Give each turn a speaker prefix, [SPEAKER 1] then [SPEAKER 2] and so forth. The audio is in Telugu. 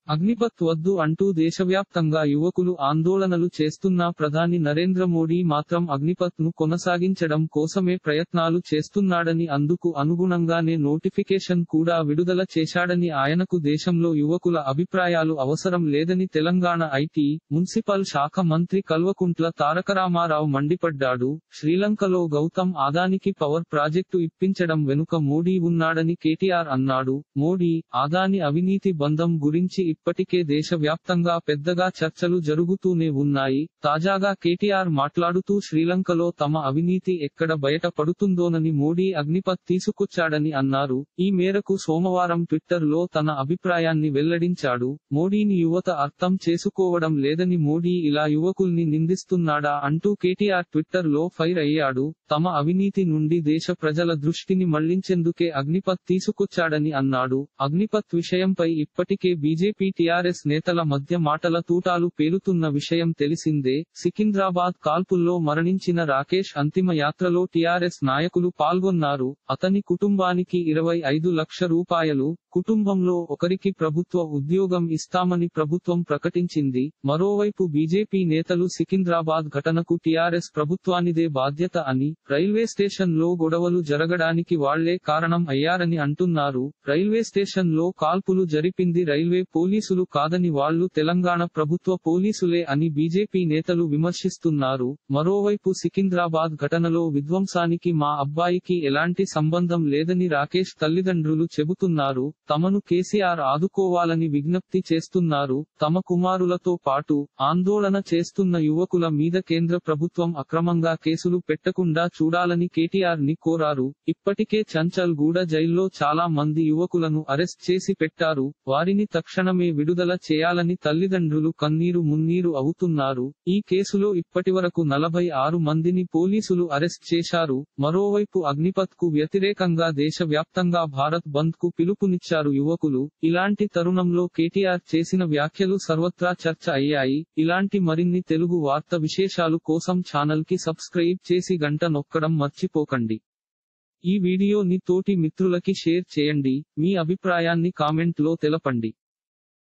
[SPEAKER 1] అగ్నిపత్ వద్దు అంటూ దేశవ్యాప్తంగా యువకులు ఆందోళనలు చేస్తున్నా ప్రధాని నరేంద్ర మోడీ మాత్రం అగ్నిపత్ ను కొనసాగించడం కోసమే ప్రయత్నాలు చేస్తున్నాడని అందుకు అనుగుణంగానే నోటిఫికేషన్ కూడా విడుదల చేశాడని ఆయనకు దేశంలో యువకుల అభిప్రాయాలు అవసరం లేదని తెలంగాణ ఐటీ మున్సిపల్ శాఖ మంత్రి కల్వకుంట్ల తారకరామారావు మండిపడ్డాడు శ్రీలంకలో గౌతమ్ ఆదానికి పవర్ ప్రాజెక్టు ఇప్పించడం వెనుక మోడీ ఉన్నాడని కేటీఆర్ అన్నాడు మోడీ ఆదాని అవినీతి బంధం గురించి ఇప్పటికే దేశవ్యాప్తంగా పెద్దగా చర్చలు జరుగుతూనే ఉన్నాయి తాజాగా కేటీఆర్ మాట్లాడుతూ శ్రీలంకలో తమ అవినీతి ఎక్కడ బయట పడుతుందోనని మోడీ అగ్నిపత్ తీసుకొచ్చాడని అన్నారు ఈ మేరకు సోమవారం ట్విట్టర్ లో తన అభిప్రాయాన్ని వెల్లడించాడు మోడీని యువత అర్థం చేసుకోవడం లేదని మోడీ ఇలా యువకుల్ని నిందిస్తున్నాడా అంటూ కేటీఆర్ ట్విట్టర్ లో ఫైర్ అయ్యాడు తమ అవినీతి నుండి దేశ ప్రజల దృష్టిని మళ్లించేందుకే అగ్నిపత్ తీసుకొచ్చాడని అన్నాడు అగ్నిపత్ విషయంపై ఇప్పటికే బీజేపీ టీఆర్ఎస్ నేతల మధ్య మాటల తూటాలు పేలుతున్న విషయం తెలిసిందే సికింద్రాబాద్ కాల్పుల్లో మరణించిన రాకేష్ అంతిమ యాత్రలో టీఆర్ఎస్ నాయకులు పాల్గొన్నారు అతని కుటుంబానికి ఇరవై ఐదు లక్ష రూపాయలు కుటుంబంలో ఒకరికి ప్రభుత్వ ఉద్యోగం ఇస్తామని ప్రభుత్వం ప్రకటించింది మరోవైపు బీజేపీ నేతలు సికింద్రాబాద్ ఘటనకు టీఆర్ఎస్ ప్రభుత్వానిదే బాధ్యత అని రైల్వే స్టేషన్ లో గొడవలు జరగడానికి వాళ్లే కారణం అయ్యారని అంటున్నారు రైల్వే స్టేషన్ లో కాల్పులు జరిపింది రైల్వే పోలీసులు కాదని వాళ్లు తెలంగాణ ప్రభుత్వ పోలీసులే అని బీజేపీ నేతలు విమర్శిస్తున్నారు మరోవైపు సికింద్రాబాద్ ఘటనలో విధ్వంసానికి మా అబ్బాయికి ఎలాంటి సంబంధం లేదని రాకేష్ తల్లిదండ్రులు చెబుతున్నారు తమను కేసీఆర్ ఆదుకోవాలని విజ్ఞప్తి చేస్తున్నారు తమ కుమారులతో పాటు ఆందోళన చేస్తున్న యువకుల మీద కేంద్ర ప్రభుత్వం అక్రమంగా కేసులు పెట్టకుండా చూడాలని కేటీఆర్ ని కోరారు ఇప్పటికే చంచల్ గూడ జైల్లో చాలా మంది యువకులను అరెస్ట్ చేసి పెట్టారు వారిని తక్షణమే విడుదల చేయాలని తల్లిదండ్రులు కన్నీరు మున్నీరు అవుతున్నారు ఈ కేసులో ఇప్పటివరకు నలభై ఆరు మందిని పోలీసులు అరెస్ట్ చేశారు మరోవైపు అగ్నిపత్ కు వ్యతిరేకంగా దేశవ్యాప్తంగా భారత్ బంద్ కు పిలుపునిచ్చారు యువకులు ఇలాంటి తరుణంలో కేటీఆర్ చేసిన వ్యాఖ్యలు సర్వత్రా చర్చ అయ్యాయి ఇలాంటి మరిన్ని తెలుగు వార్త విశేషాలు కోసం ఛానల్ కి సబ్స్క్రైబ్ చేసి గంట నొక్కడం మర్చిపోకండి ఈ వీడియోని తోటి మిత్రులకి షేర్ చేయండి మీ అభిప్రాయాన్ని కామెంట్ లో తెలపండి